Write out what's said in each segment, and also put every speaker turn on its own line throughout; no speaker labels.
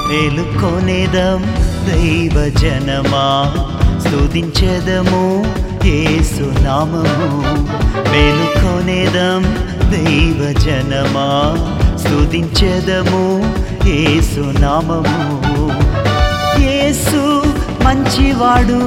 మేలుకొనేదం దైవ జనమా స్తుతించెదము యేసు నామము మేలుకొనేదం దైవ జనమా స్తుతించెదము యేసు నామము యేసు మంచివాడు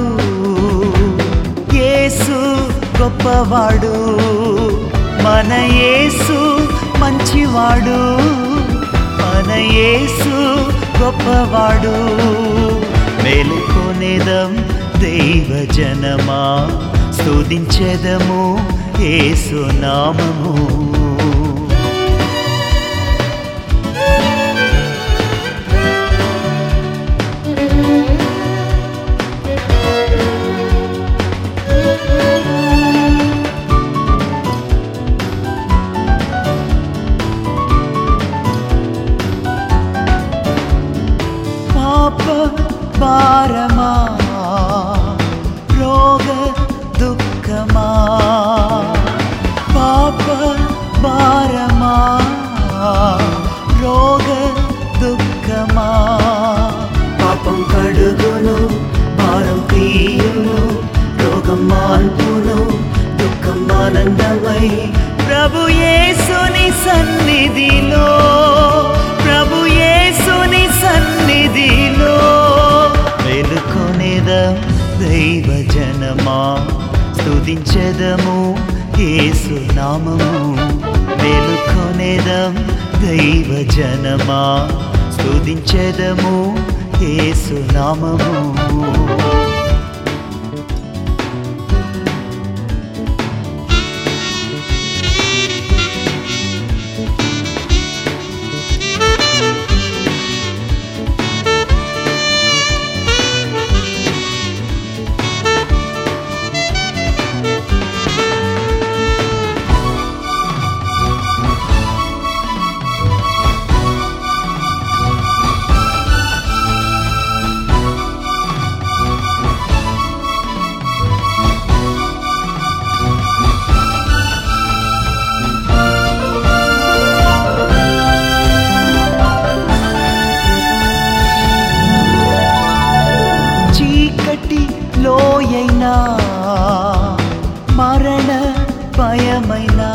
యేసు గొప్పవాడు మన యేసు మంచివాడు మన యేసు గొప్పవాడు మేలుకొనేదం దైవ జనమా స్తుతించెదము యేసు నామము పాప భారమా రోగ దుఃఖమా పాప భారమా రోగ దుఃఖమా పాపం కడుగును భారం తీయును రోగం మాన్పును దుఃఖం ఆనందమై ప్రభు యేసుని సన్నిధిలో ప్రభు యేసుని సన్నిధిలో వెలుకొనేదం దైవ జనమా స్తుతించెదము యేసు నామము వెలుకొనేదం దైవ జనమా స్తుతించెదము యేసు నామము చీకటి లోయైనా మరణ భయమైనా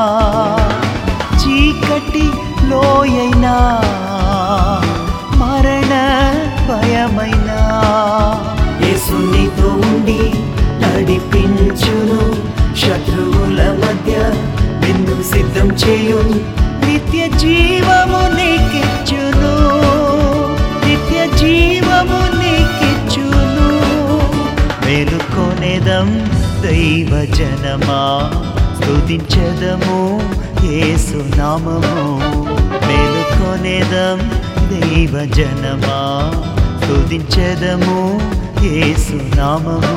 చీకటి లోయైనా మరణ భయమైనా యేసునితో ఉండి నడిపించును శత్రువుల మధ్య బిందు సిద్ధం చేయు నిత్య జీవము నీకిచ్చును నిత్య జీవము నీకిచ్చును మేలుకొనేదం దైవ జనమా స్తుతించెదము యేసు నామము మేలుకొనేదం దైవ జనమా స్తుతించెదము యేసు నామము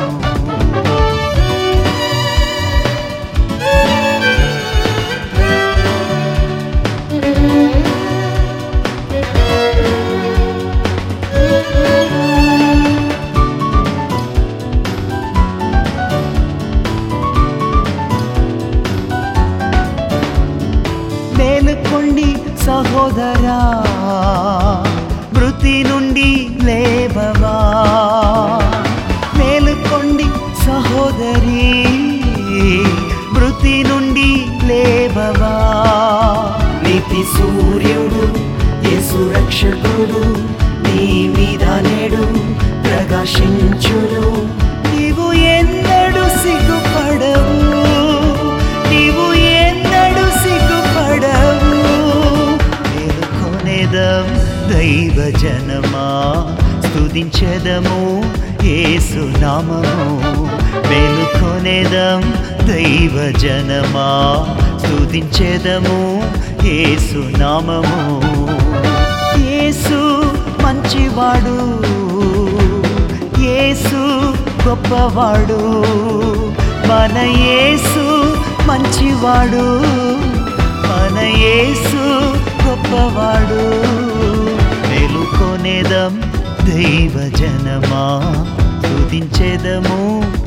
మేలుకొండి సహోదరా మృతి నుండి లేవవా మేలుకొండి సహోదరి మృతి నుండి లేవవా నీతి సూర్యుడు యేసు రక్షకుడు నీ మీద నేడు ప్రకాశించును నీవు ఎన్నడు సిగ్గుపడవు నీవు ఎన్నడు సిగ్గుపడవు మేలుకొనేదం దైవ జనమా స్తుతించెదము యేసు నామము మేలుకొనేదం దైవ జనమా స్తుతించెదము యేసు నామము యేసు మంచివాడు యేసు గొప్పవాడు మన యేసు మంచివాడు మన యేసు గొప్పవాడు మేలుకొనేదం దైవ జనమా స్తుతించెదము